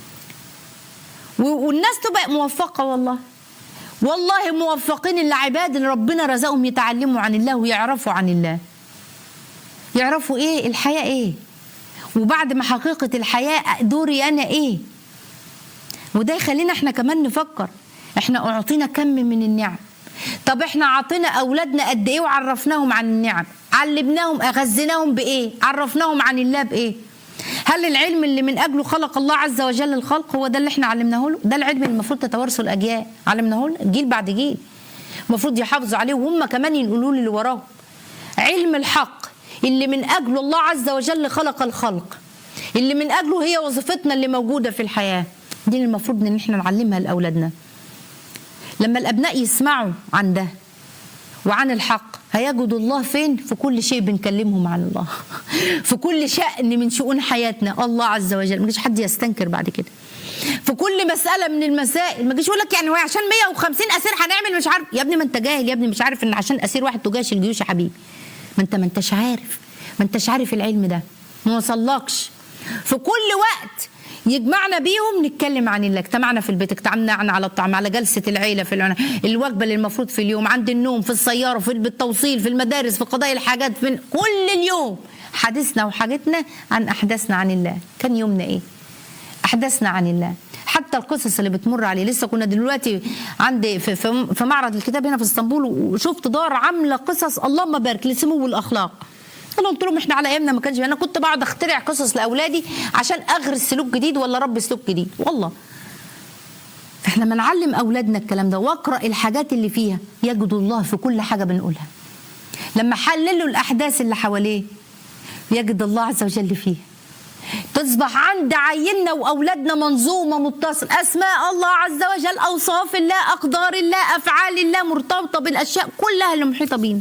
و- والناس تبقى موفقه والله والله موفقين العباد اللي ربنا رزقهم يتعلموا عن الله ويعرفوا عن الله يعرفوا ايه الحياه ايه وبعد ما حقيقه الحياه دوري انا ايه وده يخلينا احنا كمان نفكر احنا اعطينا كم من النعم طب احنا عطينا اولادنا قد ايه وعرفناهم عن النعم علمناهم اغذيناهم بايه عرفناهم عن الله بايه هل العلم اللي من اجله خلق الله عز وجل الخلق هو ده اللي احنا علمناه له ده العلم اللي المفروض تتوارثه الاجيال علمناه له جيل بعد جيل المفروض يحافظوا عليه وهم كمان ينقلوا لي اللي وراهم علم الحق اللي من اجله الله عز وجل خلق الخلق اللي من اجله هي وظيفتنا اللي موجوده في الحياه دي اللي المفروض ان احنا نعلمها لاولادنا لما الابناء يسمعوا عن ده وعن الحق هيجدوا الله فين في كل شيء بنكلمهم عن الله في كل شأن من شؤون حياتنا الله عز وجل ما يجيش حد يستنكر بعد كده في كل مسألة من المسائل ما يجيش يقول لك يعني هو عشان 150 أسير هنعمل مش عارف يا ابني ما أنت جاهل يا ابني مش عارف إن عشان أسير واحد تجاش الجيوش يا حبيبي ما أنت ما أنتش عارف ما أنتش عارف العلم ده ما وصلكش في كل وقت يجمعنا بيهم نتكلم عن الله اجتمعنا في البيت اجتمعنا عن على الطعام على جلسه العيله في العنا. الوجبه اللي المفروض في اليوم عند النوم في السياره في بالتوصيل في المدارس في قضايا الحاجات في كل اليوم حديثنا وحاجتنا عن احداثنا عن الله كان يومنا ايه احداثنا عن الله حتى القصص اللي بتمر عليه لسه كنا دلوقتي عندي في, في, في معرض الكتاب هنا في اسطنبول وشفت دار عامله قصص اللهم بارك لسمو الاخلاق انا قلت لهم احنا على ايامنا ما كانش انا كنت بقعد اخترع قصص لاولادي عشان اغرس سلوك جديد ولا رب سلوك جديد والله فاحنا ما نعلم اولادنا الكلام ده واقرا الحاجات اللي فيها يجدوا الله في كل حاجه بنقولها لما حللوا الاحداث اللي حواليه يجد الله عز وجل فيها تصبح عند عيننا واولادنا منظومه متصل اسماء الله عز وجل اوصاف الله اقدار الله افعال الله مرتبطه بالاشياء كلها اللي محيطه بينا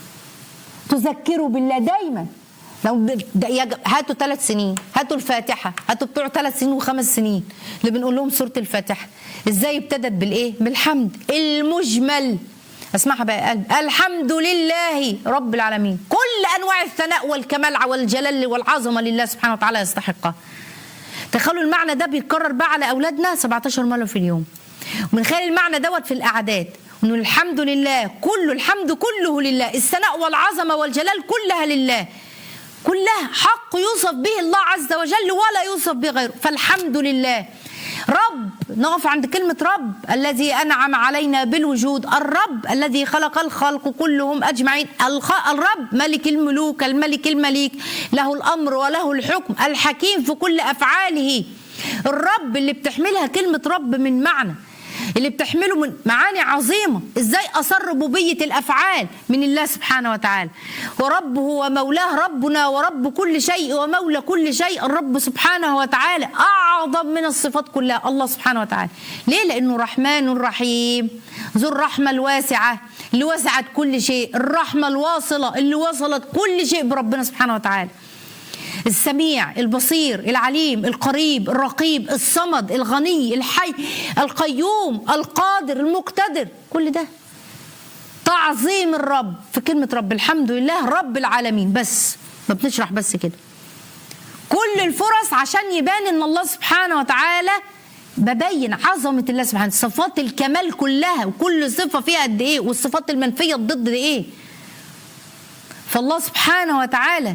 تذكروا بالله دايما لو ب- ده يج- هاتوا ثلاث سنين هاتوا الفاتحه هاتوا بتوع ثلاث سنين وخمس سنين اللي بنقول لهم سوره الفاتحه ازاي ابتدت بالايه بالحمد المجمل اسمعها بقى يا قلب الحمد لله رب العالمين كل انواع الثناء والكمال والجلال والعظمه لله سبحانه وتعالى يستحقها تخيلوا المعنى ده بيتكرر بقى على اولادنا 17 مره في اليوم ومن خلال المعنى دوت في الاعداد انه الحمد لله كله الحمد كله لله الثناء والعظمه والجلال كلها لله كلها حق يوصف به الله عز وجل ولا يوصف به غيره فالحمد لله رب نقف عند كلمة رب الذي أنعم علينا بالوجود الرب الذي خلق الخلق كلهم أجمعين الخ- الرب ملك الملوك الملك المليك له الأمر وله الحكم الحكيم في كل أفعاله الرب اللي بتحملها كلمة رب من معنى اللي بتحمله من معاني عظيمة ازاي أصر ربوبية الأفعال من الله سبحانه وتعالى ورب هو مولاه ربنا ورب كل شيء ومولى كل شيء الرب سبحانه وتعالى أعظم من الصفات كلها الله سبحانه وتعالى ليه لأنه رحمن رحيم ذو الرحمة الواسعة اللي وسعت كل شيء الرحمة الواصلة اللي وصلت كل شيء بربنا سبحانه وتعالى السميع البصير العليم القريب الرقيب الصمد الغني الحي القيوم القادر المقتدر كل ده تعظيم الرب في كلمة رب الحمد لله رب العالمين بس ما بنشرح بس كده كل الفرص عشان يبان ان الله سبحانه وتعالى ببين عظمة الله سبحانه صفات الكمال كلها وكل صفة فيها قد ايه والصفات المنفية ضد ايه فالله سبحانه وتعالى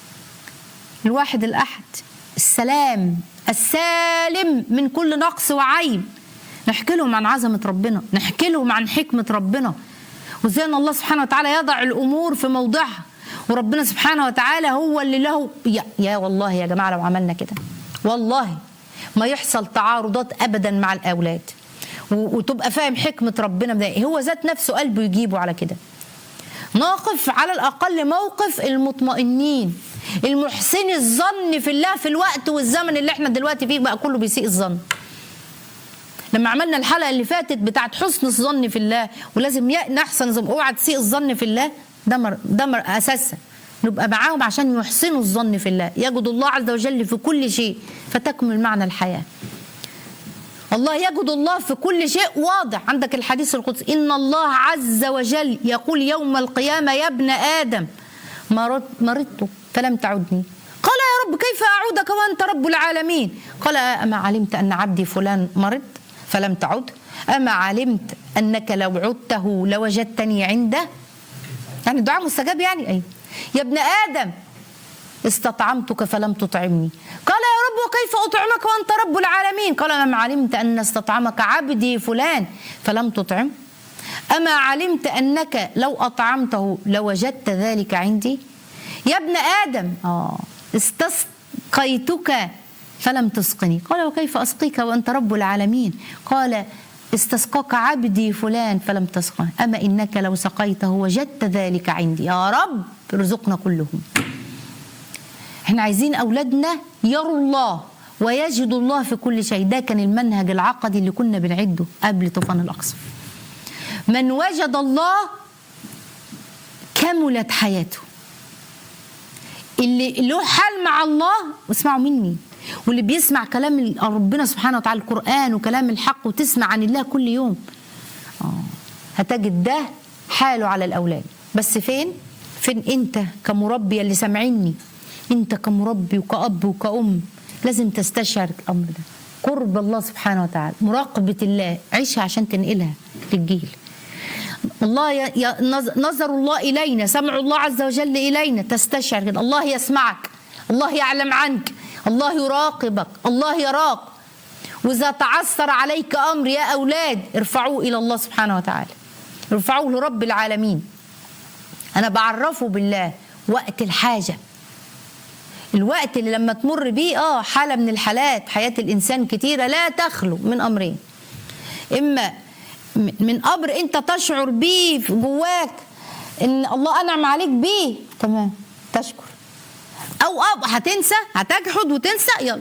الواحد الأحد السلام السالم من كل نقص وعيب نحكي لهم عن عظمة ربنا نحكي لهم عن حكمة ربنا وازاي ان الله سبحانه وتعالى يضع الأمور في موضعها وربنا سبحانه وتعالى هو اللي له يا, يا والله يا جماعة لو عملنا كده والله ما يحصل تعارضات أبدا مع الأولاد وتبقى فاهم حكمة ربنا ده هو ذات نفسه قلبه يجيبه على كده نقف على الأقل موقف المطمئنين المحسن الظن في الله في الوقت والزمن اللي احنا دلوقتي فيه بقى كله بيسيء الظن لما عملنا الحلقه اللي فاتت بتاعت حسن الظن في الله ولازم نحسن ظن اوعى تسيء الظن في الله ده مر ده مر اساسا نبقى معاهم عشان يحسنوا الظن في الله يجد الله عز وجل في كل شيء فتكمل معنى الحياه الله يجد الله في كل شيء واضح عندك الحديث القدسي ان الله عز وجل يقول يوم القيامه يا ابن ادم مرضت فلم تعدني قال يا رب كيف أعودك وأنت رب العالمين قال أما علمت أن عبدي فلان مرض فلم تعد أما علمت أنك لو عدته لوجدتني عنده يعني دعاء مستجاب يعني أي يا ابن آدم استطعمتك فلم تطعمني قال يا رب وكيف أطعمك وأنت رب العالمين قال أما علمت أن استطعمك عبدي فلان فلم تطعم أما علمت أنك لو أطعمته لوجدت ذلك عندي يا ابن آدم آه استسقيتك فلم تسقني قال وكيف أسقيك وأنت رب العالمين قال استسقاك عبدي فلان فلم تسقه أما إنك لو سقيته وجدت ذلك عندي يا رب ارزقنا كلهم احنا عايزين أولادنا يروا الله ويجدوا الله في كل شيء ده كان المنهج العقدي اللي كنا بنعده قبل طوفان الأقصى من وجد الله كملت حياته اللي له حال مع الله واسمعوا مني واللي بيسمع كلام ربنا سبحانه وتعالى القرآن وكلام الحق وتسمع عن الله كل يوم آه. هتجد ده حاله على الأولاد بس فين فين انت كمربي اللي سامعيني انت كمربي وكأب وكأم لازم تستشعر الأمر ده قرب الله سبحانه وتعالى مراقبة الله عيشها عشان تنقلها للجيل الله ي... ي... نظر الله إلينا سمع الله عز وجل إلينا تستشعر كده الله يسمعك الله يعلم عنك الله يراقبك الله يراك وإذا تعثر عليك أمر يا أولاد ارفعوه إلى الله سبحانه وتعالى ارفعوه لرب العالمين أنا بعرفه بالله وقت الحاجة الوقت اللي لما تمر بيه اه حالة من الحالات حياة الإنسان كتيرة لا تخلو من أمرين إما من امر انت تشعر بيه جواك ان الله انعم عليك بيه تمام تشكر او اب هتنسى هتجحد وتنسى يلا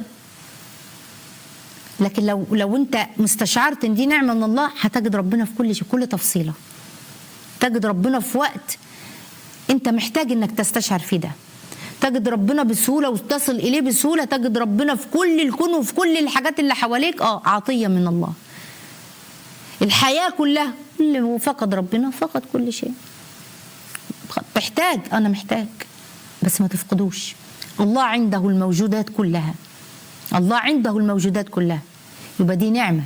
لكن لو لو انت مستشعرت ان دي نعمه من الله هتجد ربنا في كل شيء كل تفصيله تجد ربنا في وقت انت محتاج انك تستشعر فيه ده تجد ربنا بسهوله وتصل اليه بسهوله تجد ربنا في كل الكون وفي كل الحاجات اللي حواليك اه عطيه من الله الحياة كلها اللي فقد ربنا فقد كل شيء محتاج أنا محتاج بس ما تفقدوش الله عنده الموجودات كلها الله عنده الموجودات كلها يبقى دي نعمة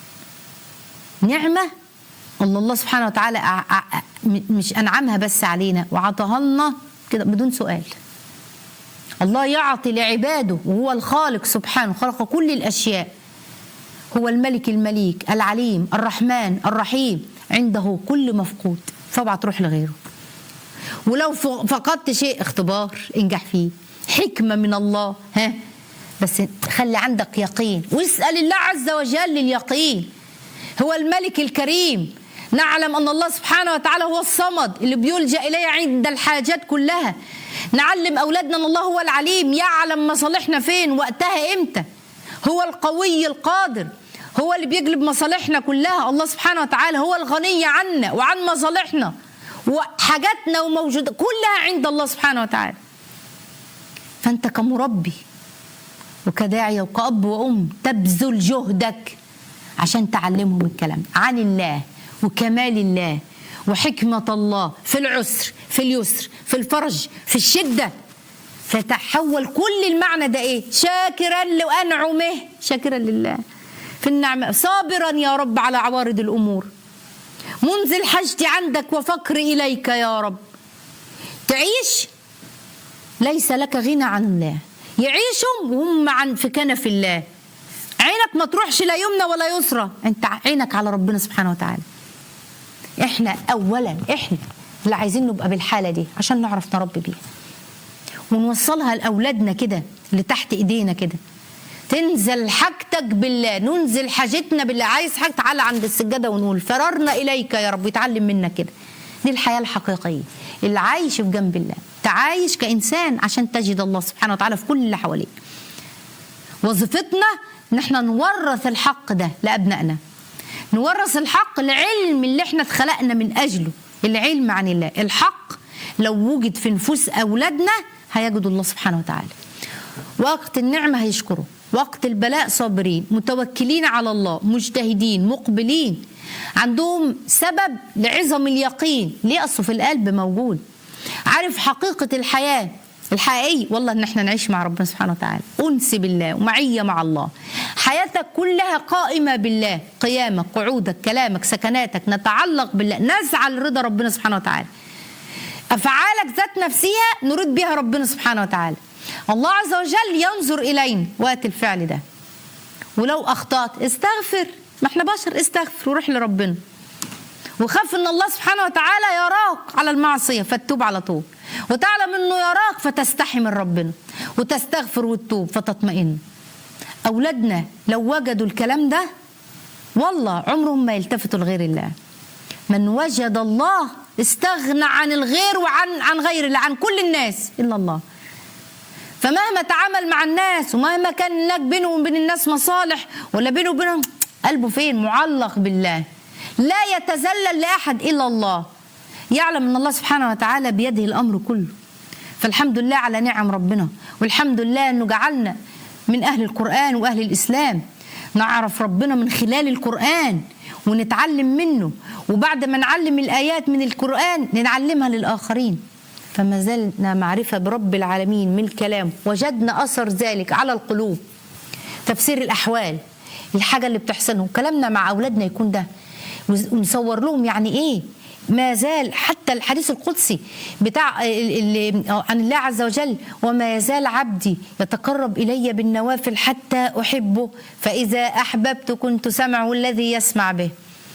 نعمة الله الله سبحانه وتعالى مش أنعمها بس علينا وعطاها لنا كده بدون سؤال الله يعطي لعباده وهو الخالق سبحانه خلق كل الأشياء هو الملك المليك العليم الرحمن الرحيم عنده كل مفقود فاوعى تروح لغيره ولو فقدت شيء اختبار انجح فيه حكمة من الله ها بس خلي خلي عندك يقين واسأل الله عز وجل اليقين هو الملك الكريم نعلم أن الله سبحانه وتعالى هو الصمد اللي بيلجأ إليه عند الحاجات كلها نعلم أولادنا أن الله هو العليم يعلم مصالحنا فين وقتها إمتى هو القوي القادر هو اللي بيجلب مصالحنا كلها الله سبحانه وتعالى هو الغني عنا وعن مصالحنا وحاجاتنا وموجودة كلها عند الله سبحانه وتعالى فأنت كمربي وكداعية وكأب وأم تبذل جهدك عشان تعلمهم الكلام عن الله وكمال الله وحكمة الله في العسر في اليسر في الفرج في الشدة فتحول كل المعنى ده ايه شاكرا لأنعمه شاكرا لله في النعمة صابرا يا رب على عوارض الأمور منزل حاجتي عندك وفقر إليك يا رب تعيش ليس لك غنى عن الله يعيشهم وهم عن في كنف الله عينك ما تروحش لا يمنى ولا يسرى انت عينك على ربنا سبحانه وتعالى احنا اولا احنا اللي عايزين نبقى بالحاله دي عشان نعرف نربي بيها ونوصلها لاولادنا كده اللي تحت ايدينا كده تنزل حاجتك بالله ننزل حاجتنا بالله عايز حاجه تعالى عند السجاده ونقول فررنا اليك يا رب يتعلم منك كده دي الحياه الحقيقيه اللي عايش في جنب الله تعايش كانسان عشان تجد الله سبحانه وتعالى في كل اللي حواليك وظيفتنا ان احنا نورث الحق ده لابنائنا نورث الحق العلم اللي احنا اتخلقنا من اجله العلم عن الله الحق لو وجد في نفوس اولادنا هيجدوا الله سبحانه وتعالى وقت النعمه هيشكروا وقت البلاء صابرين متوكلين على الله مجتهدين مقبلين عندهم سبب لعظم اليقين ليه اصله في القلب موجود عارف حقيقه الحياه الحقيقي والله ان احنا نعيش مع ربنا سبحانه وتعالى انس بالله ومعيه مع الله حياتك كلها قائمه بالله قيامك قعودك كلامك سكناتك نتعلق بالله نسعى لرضا ربنا سبحانه وتعالى افعالك ذات نفسها نريد بها ربنا سبحانه وتعالى الله عز وجل ينظر الينا وقت الفعل ده ولو اخطات استغفر ما احنا بشر استغفر وروح لربنا وخاف ان الله سبحانه وتعالى يراك على المعصيه فتتوب على طول وتعلم انه يراك فتستحي من ربنا وتستغفر وتتوب فتطمئن اولادنا لو وجدوا الكلام ده والله عمرهم ما يلتفتوا لغير الله من وجد الله استغنى عن الغير وعن عن غير الله عن كل الناس الا الله فمهما تعامل مع الناس ومهما كان هناك بينه وبين الناس مصالح ولا بينه وبينهم قلبه فين معلق بالله لا يتذلل لاحد الا الله يعلم ان الله سبحانه وتعالى بيده الامر كله فالحمد لله على نعم ربنا والحمد لله انه جعلنا من اهل القران واهل الاسلام نعرف ربنا من خلال القران ونتعلم منه وبعد ما نعلم الايات من القران نعلمها للاخرين فما زلنا معرفه برب العالمين من الكلام وجدنا اثر ذلك على القلوب تفسير الاحوال الحاجه اللي بتحصل كلامنا مع اولادنا يكون ده ونصور لهم يعني ايه ما زال حتى الحديث القدسي بتاع اللي عن الله عز وجل وما يزال عبدي يتقرب الي بالنوافل حتى احبه فاذا احببت كنت سمعه الذي يسمع به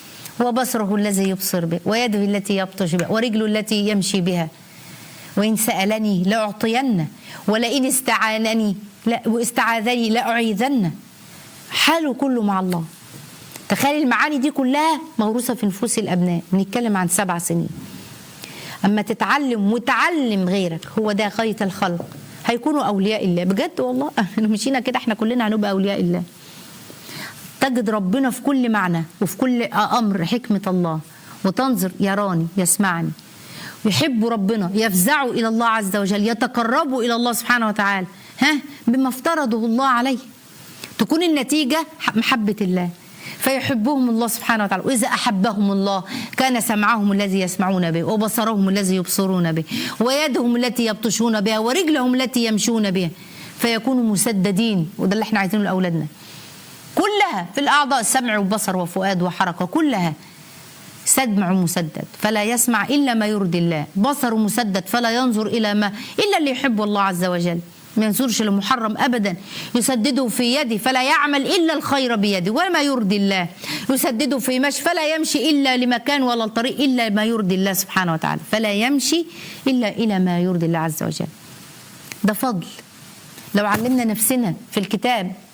وبصره الذي يبصر به ويده التي يبطش بها ورجله التي يمشي بها وإن سألني لأعطين ولئن استعانني لا واستعاذني لأعيذن حاله كله مع الله تخيل المعاني دي كلها موروثة في نفوس الأبناء بنتكلم عن سبع سنين أما تتعلم وتعلم غيرك هو ده غاية الخلق هيكونوا أولياء الله بجد والله لو مشينا كده احنا كلنا هنبقى أولياء الله تجد ربنا في كل معنى وفي كل أمر حكمة الله وتنظر يراني يسمعني يحبوا ربنا يفزعوا إلى الله عز وجل يتقربوا إلى الله سبحانه وتعالى ها بما افترضه الله عليه تكون النتيجة محبة الله فيحبهم الله سبحانه وتعالى وإذا أحبهم الله كان سمعهم الذي يسمعون به وبصرهم الذي يبصرون به ويدهم التي يبطشون بها ورجلهم التي يمشون بها فيكونوا مسددين وده اللي احنا عايزينه لأولادنا كلها في الأعضاء سمع وبصر وفؤاد وحركة كلها سمع مسدد فلا يسمع إلا ما يرضي الله بصر مسدد فلا ينظر إلى ما إلا اللي يحبه الله عز وجل ما ينظرش لمحرم ابدا يسدده في يدي فلا يعمل الا الخير بيدي وما يرضي الله يسدده في مشي فلا يمشي الا لمكان ولا الطريق الا ما يرضي الله سبحانه وتعالى فلا يمشي الا الى ما يرضي الله عز وجل ده فضل لو علمنا نفسنا في الكتاب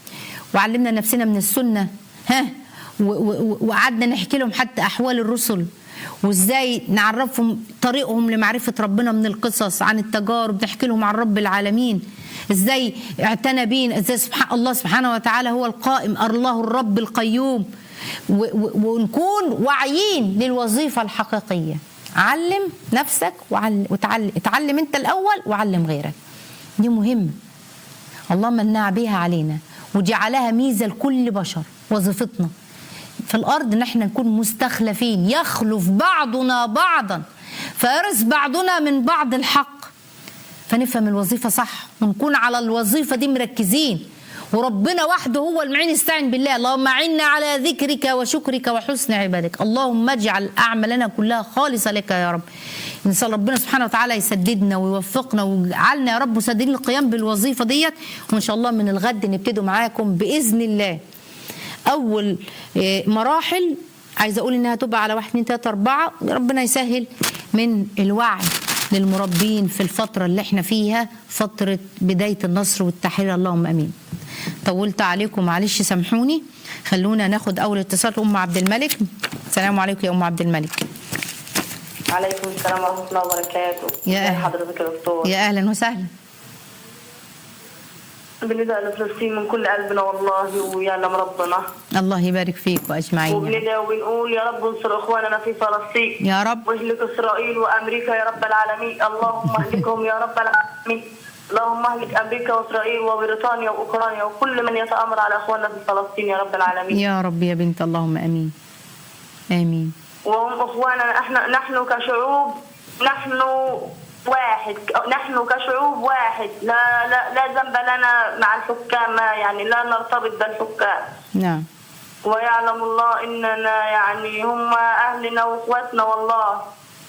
وعلمنا نفسنا من السنه ها و- و- وقعدنا نحكي لهم حتى احوال الرسل وازاي نعرفهم طريقهم لمعرفه ربنا من القصص عن التجارب نحكي لهم عن رب العالمين ازاي اعتنى بينا ازاي سبحان الله سبحانه وتعالى هو القائم الله الرب القيوم و- و- ونكون واعيين للوظيفه الحقيقيه علم نفسك وعلم وتعلم اتعلم انت الاول وعلم غيرك دي مهمه الله منع بها علينا وجعلها ميزه لكل بشر وظيفتنا في الارض ان احنا نكون مستخلفين يخلف بعضنا بعضا فيرث بعضنا من بعض الحق فنفهم الوظيفه صح ونكون على الوظيفه دي مركزين وربنا وحده هو المعين استعن بالله اللهم اعنا على ذكرك وشكرك وحسن عبادك اللهم اجعل اعمالنا كلها خالصه لك يا رب نسال ربنا سبحانه وتعالى يسددنا ويوفقنا ويجعلنا يا رب مسددين القيام بالوظيفه ديت وان شاء الله من الغد نبتدوا معاكم باذن الله اول آه، مراحل عايزه اقول انها تبقى على واحد اتنين تلاته اربعه ربنا يسهل من الوعي للمربين في الفتره اللي احنا فيها فتره بدايه النصر والتحرير اللهم امين. طولت عليكم معلش سامحوني خلونا ناخد اول اتصال ام عبد الملك السلام عليكم يا ام عبد الملك عليكم السلام ورحمة الله وبركاته يا ازي أهلا. حضرتك يا دكتور يا اهلا وسهلا بندعي لفلسطين من كل قلبنا والله ويعلم ربنا الله يبارك فيك واجمعين وبندعي وبنقول يا رب انصر اخواننا في فلسطين يا رب واهلك اسرائيل وامريكا يا رب العالمين اللهم اهلكهم يا رب العالمين اللهم اهلك امريكا واسرائيل وبريطانيا واوكرانيا وكل من يتامر على اخواننا في فلسطين يا رب العالمين يا رب يا بنت اللهم امين امين وهم اخواننا احنا نحن كشعوب نحن واحد نحن كشعوب واحد لا لا لا ذنب لنا مع الحكام يعني لا نرتبط بالحكام نعم ويعلم الله اننا يعني هم اهلنا واخواتنا والله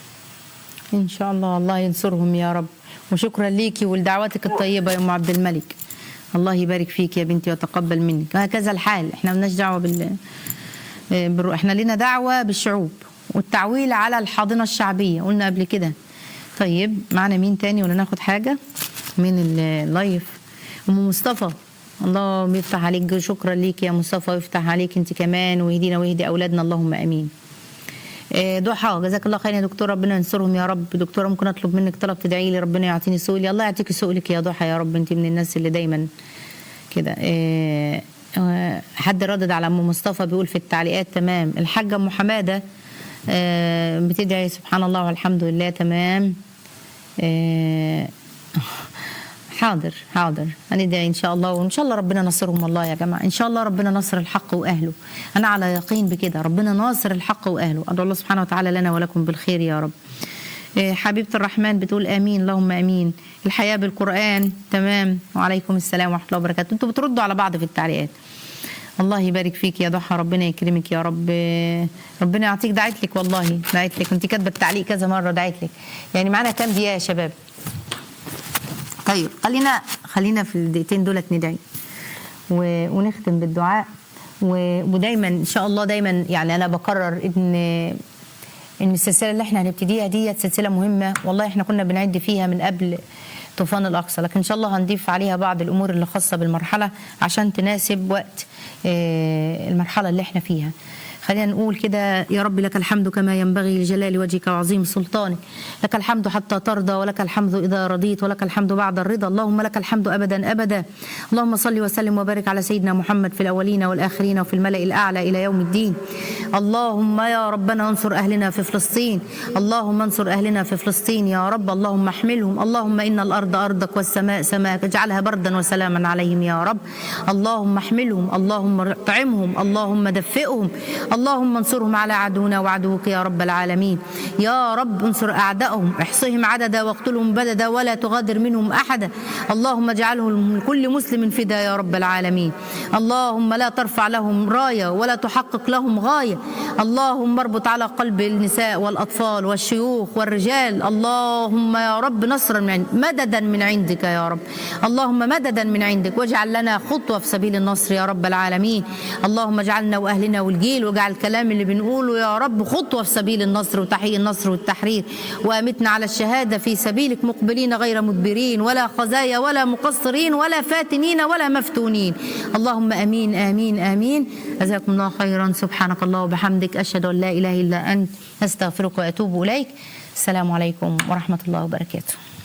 ان شاء الله الله ينصرهم يا رب وشكرا ليكي ولدعواتك الطيبه يا ام عبد الملك الله يبارك فيك يا بنتي وتقبل منك وهكذا الحال احنا ملناش دعوه بال آه، بالرو... احنا لنا دعوه بالشعوب والتعويل على الحاضنه الشعبيه قلنا قبل كده طيب معنا مين تاني ولا ناخد حاجه من اللايف ام مصطفى الله يفتح عليك شكرا ليك يا مصطفى ويفتح عليك انت كمان ويهدينا ويهدي اولادنا اللهم امين آه، ضحى جزاك الله خير يا دكتور ربنا ينصرهم يا رب دكتوره ممكن اطلب منك طلب تدعي لي ربنا يعطيني سؤلي الله يعطيك سؤلك يا ضحى يا رب انت من الناس اللي دايما كده آه، آه، حد ردد على ام مصطفى بيقول في التعليقات تمام الحاجه ام حماده آه، بتدعي سبحان الله والحمد لله تمام آه، حاضر حاضر هندعي ان شاء الله وان شاء الله ربنا نصرهم والله يا جماعه ان شاء الله ربنا نصر الحق واهله انا على يقين بكده ربنا ناصر الحق واهله ادعو الله سبحانه وتعالى لنا ولكم بالخير يا رب إيه، حبيبه الرحمن بتقول امين اللهم امين الحياه بالقران تمام وعليكم السلام ورحمه الله وبركاته انتوا بتردوا على بعض في التعليقات الله يبارك فيك يا ضحى ربنا يكرمك يا رب ربنا يعطيك دعيت لك والله دعيت لك انت كاتبه التعليق كذا مره دعيت لك يعني معانا كام دقيقه يا شباب طيب خلينا خلينا في الدقيقتين دولت ندعي و- ونختم بالدعاء و- ودايما ان شاء الله دايما يعني انا بكرر ان ان السلسله اللي احنا هنبتديها ديت سلسله مهمه والله احنا كنا بنعد فيها من قبل طوفان الاقصى لكن ان شاء الله هنضيف عليها بعض الامور اللي خاصه بالمرحله عشان تناسب وقت آه، المرحله اللي احنا فيها خلينا نقول كده يا رب لك الحمد كما ينبغي لجلال وجهك وعظيم سلطانك لك الحمد حتى ترضى ولك الحمد إذا رضيت ولك الحمد بعد الرضا اللهم لك الحمد أبدا أبدا اللهم صل وسلم وبارك على سيدنا محمد في الأولين والآخرين وفي الملأ الأعلى إلى يوم الدين اللهم يا ربنا انصر أهلنا في فلسطين اللهم انصر أهلنا في فلسطين يا رب اللهم احملهم اللهم إن الأرض أرضك والسماء سماك اجعلها بردا وسلاما عليهم يا رب اللهم احملهم اللهم اطعمهم اللهم دفئهم اللهم انصرهم على عدونا وعدوك يا رب العالمين يا رب انصر أعدائهم احصهم عددا واقتلهم بددا ولا تغادر منهم أحدا اللهم اجعلهم لكل مسلم فدا يا رب العالمين اللهم لا ترفع لهم راية ولا تحقق لهم غاية اللهم اربط على قلب النساء والأطفال والشيوخ والرجال اللهم يا رب نصرا من عندك مددا من عندك يا رب اللهم مددا من عندك واجعل لنا خطوة في سبيل النصر يا رب العالمين اللهم اجعلنا وأهلنا والجيل واجعل الكلام اللي بنقوله يا رب خطوة في سبيل النصر وتحقيق النصر النصر والتحرير وامتنا على الشهاده في سبيلك مقبلين غير مدبرين ولا خزايا ولا مقصرين ولا فاتنين ولا مفتونين اللهم امين امين امين جزاكم الله خيرا سبحانك الله وبحمدك اشهد ان لا اله الا انت استغفرك واتوب اليك السلام عليكم ورحمه الله وبركاته